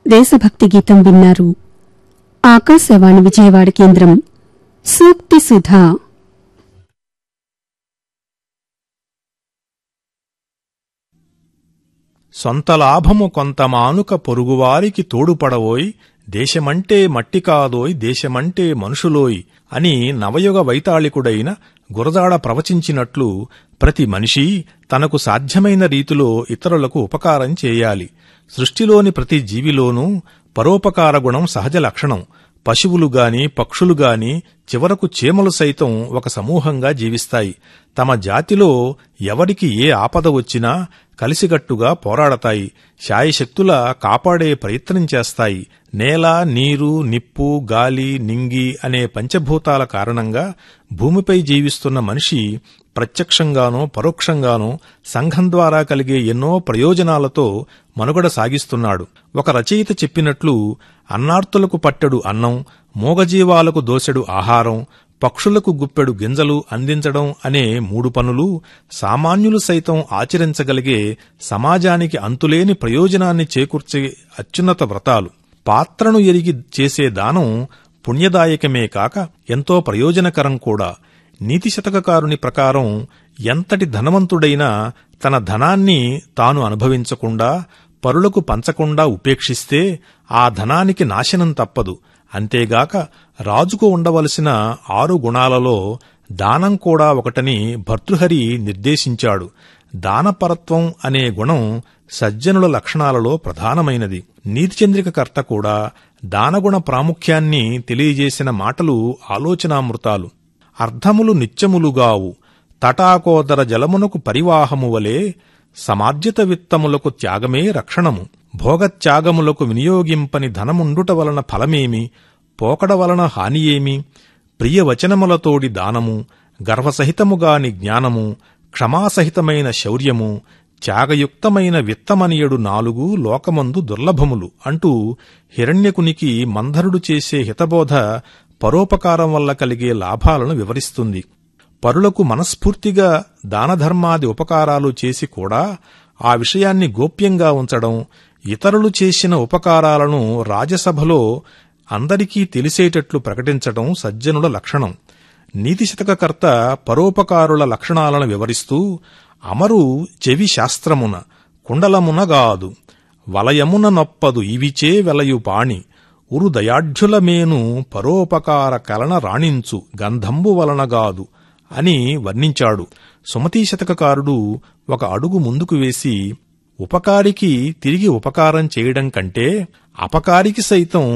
దేశభక్తి గీతం విన్నారు ఆకాశవాణి విజయవాడ కేంద్రం సూక్తి సుధా సొంత లాభము కొంత మానుక పొరుగువారికి తోడుపడవోయ్ దేశమంటే మట్టి కాదోయ్ దేశమంటే మనుషులోయ్ అని నవయుగ వైతాళికుడైన గురదాడ ప్రవచించినట్లు ప్రతి మనిషి తనకు సాధ్యమైన రీతిలో ఇతరులకు ఉపకారం చేయాలి సృష్టిలోని ప్రతి జీవిలోనూ పరోపకార గుణం సహజ లక్షణం పశువులు గాని పక్షులు గాని చివరకు చీమలు సైతం ఒక సమూహంగా జీవిస్తాయి తమ జాతిలో ఎవరికి ఏ ఆపద వచ్చినా కలిసిగట్టుగా పోరాడతాయి శాయశక్తుల కాపాడే ప్రయత్నం చేస్తాయి నేల నీరు నిప్పు గాలి నింగి అనే పంచభూతాల కారణంగా భూమిపై జీవిస్తున్న మనిషి ప్రత్యక్షంగానో పరోక్షంగానో సంఘం ద్వారా కలిగే ఎన్నో ప్రయోజనాలతో మనుగడ సాగిస్తున్నాడు ఒక రచయిత చెప్పినట్లు అన్నార్తులకు పట్టెడు అన్నం మూగజీవాలకు దోసెడు ఆహారం పక్షులకు గుప్పెడు గింజలు అందించడం అనే మూడు పనులు సామాన్యులు సైతం ఆచరించగలిగే సమాజానికి అంతులేని ప్రయోజనాన్ని చేకూర్చే అత్యున్నత వ్రతాలు పాత్రను ఎరిగి చేసే దానం పుణ్యదాయకమే కాక ఎంతో ప్రయోజనకరం కూడా నీతి శతకకారుని ప్రకారం ఎంతటి ధనవంతుడైనా తన ధనాన్ని తాను అనుభవించకుండా పరులకు పంచకుండా ఉపేక్షిస్తే ఆ ధనానికి నాశనం తప్పదు అంతేగాక రాజుకు ఉండవలసిన ఆరు గుణాలలో దానం కూడా ఒకటని భర్తృహరి నిర్దేశించాడు దానపరత్వం అనే గుణం సజ్జనుల లక్షణాలలో ప్రధానమైనది నీతిచంద్రిక కర్త కూడా దానగుణ ప్రాముఖ్యాన్ని తెలియజేసిన మాటలు ఆలోచనామృతాలు అర్ధములు నిత్యములుగావు తటాకోదర జలమునకు పరివాహము వలె సమార్జిత విత్తములకు త్యాగమే రక్షణము భోగత్యాగములకు వినియోగింపని ధనముండుట వలన ఫలమేమి పోకడ వలన హానియేమి ప్రియవచనములతోడి దానము గర్వసహితముగాని జ్ఞానము క్షమాసహితమైన శౌర్యము త్యాగయుక్తమైన విత్తమనియడు నాలుగు లోకమందు దుర్లభములు అంటూ హిరణ్యకునికి మంధరుడు చేసే హితబోధ పరోపకారం వల్ల కలిగే లాభాలను వివరిస్తుంది పరులకు మనస్ఫూర్తిగా దానధర్మాది ఉపకారాలు చేసి కూడా ఆ విషయాన్ని గోప్యంగా ఉంచడం ఇతరులు చేసిన ఉపకారాలను రాజసభలో అందరికీ తెలిసేటట్లు ప్రకటించడం సజ్జనుల లక్షణం నీతిశతకకర్త పరోపకారుల లక్షణాలను వివరిస్తూ అమరు చెవి శాస్త్రమున కుండలమునగాదు వలయమున నొప్పదు ఇవిచే వెలయు పాణి ఉరు దయాఢ్యులమేను పరోపకార కలన రాణించు గంధంబు వలనగాదు అని వర్ణించాడు సుమతీశతకకారుడు ఒక అడుగు ముందుకు వేసి ఉపకారికి తిరిగి ఉపకారం చేయడం కంటే అపకారికి సైతం